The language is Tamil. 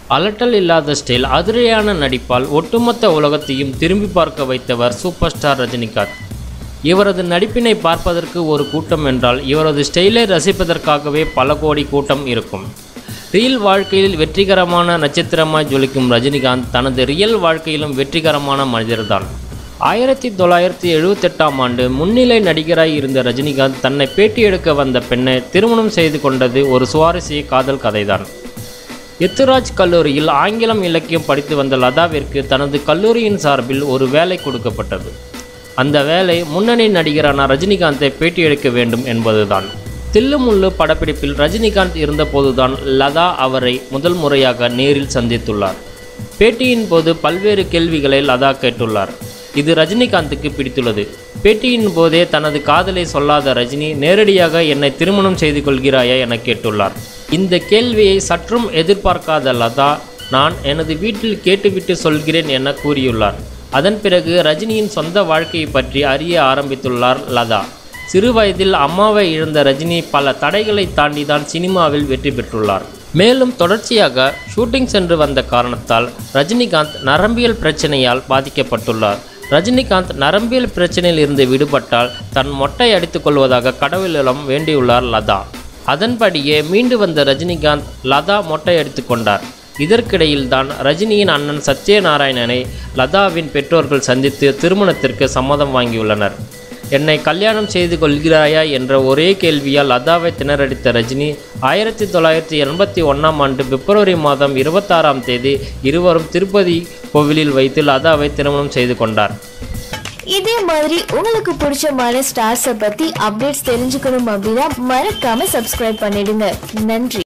அலட்டல் இல்லாத ஸ்டைல் அதிரையான நடிப்பால் ஒட்டுமொத்த உலகத்தையும் திரும்பி பார்க்க வைத்தவர் சூப்பர் ஸ்டார் ரஜினிகாந்த் இவரது நடிப்பினை பார்ப்பதற்கு ஒரு கூட்டம் என்றால் இவரது ஸ்டைலை ரசிப்பதற்காகவே பல கோடி கூட்டம் இருக்கும் ரியல் வாழ்க்கையில் வெற்றிகரமான நட்சத்திரமாய் ஜொலிக்கும் ரஜினிகாந்த் தனது ரியல் வாழ்க்கையிலும் வெற்றிகரமான மனிதர்தான் ஆயிரத்தி தொள்ளாயிரத்தி எழுபத்தெட்டாம் ஆண்டு முன்னிலை நடிகராய் இருந்த ரஜினிகாந்த் தன்னை பேட்டி எடுக்க வந்த பெண்ணை திருமணம் செய்து கொண்டது ஒரு சுவாரஸ்ய காதல் கதைதான் எத்துராஜ் கல்லூரியில் ஆங்கிலம் இலக்கியம் படித்து வந்த லதாவிற்கு தனது கல்லூரியின் சார்பில் ஒரு வேலை கொடுக்கப்பட்டது அந்த வேலை முன்னணி நடிகரான ரஜினிகாந்தை பேட்டி எடுக்க வேண்டும் என்பதுதான் தில்லுமுள்ளு படப்பிடிப்பில் ரஜினிகாந்த் இருந்தபோதுதான் லதா அவரை முதல் முறையாக நேரில் சந்தித்துள்ளார் பேட்டியின் போது பல்வேறு கேள்விகளை லதா கேட்டுள்ளார் இது ரஜினிகாந்துக்கு பிடித்துள்ளது பேட்டியின் போதே தனது காதலை சொல்லாத ரஜினி நேரடியாக என்னை திருமணம் செய்து கொள்கிறாயா என கேட்டுள்ளார் இந்த கேள்வியை சற்றும் எதிர்பார்க்காத லதா நான் எனது வீட்டில் கேட்டுவிட்டு சொல்கிறேன் என கூறியுள்ளார் அதன் பிறகு ரஜினியின் சொந்த வாழ்க்கையை பற்றி அறிய ஆரம்பித்துள்ளார் லதா சிறு வயதில் அம்மாவை இழந்த ரஜினி பல தடைகளை தாண்டிதான் சினிமாவில் வெற்றி பெற்றுள்ளார் மேலும் தொடர்ச்சியாக ஷூட்டிங் சென்று வந்த காரணத்தால் ரஜினிகாந்த் நரம்பியல் பிரச்சனையால் பாதிக்கப்பட்டுள்ளார் ரஜினிகாந்த் நரம்பியல் பிரச்சனையில் இருந்து விடுபட்டால் தன் மொட்டை அடித்துக் கொள்வதாக கடவுளிடம் வேண்டியுள்ளார் லதா அதன்படியே மீண்டு வந்த ரஜினிகாந்த் லதா மொட்டை அடித்துக் கொண்டார் இதற்கிடையில் தான் ரஜினியின் அண்ணன் சத்யநாராயணனை லதாவின் பெற்றோர்கள் சந்தித்து திருமணத்திற்கு சம்மதம் வாங்கியுள்ளனர் என்னை கல்யாணம் செய்து கொள்கிறாயா என்ற ஒரே கேள்வியால் லதாவை திணறடித்த ரஜினி ஆயிரத்தி தொள்ளாயிரத்தி எண்பத்தி ஒன்றாம் ஆண்டு பிப்ரவரி மாதம் இருபத்தாறாம் தேதி இருவரும் திருப்பதி கோவிலில் வைத்து லதாவை திருமணம் செய்து கொண்டார் இதே மாதிரி உங்களுக்கு பிடிச்சமான ஸ்டார்ஸை பத்தி அப்டேட்ஸ் தெரிஞ்சுக்கணும் அப்படின்னா மறக்காம சப்ஸ்கிரைப் பண்ணிடுங்க நன்றி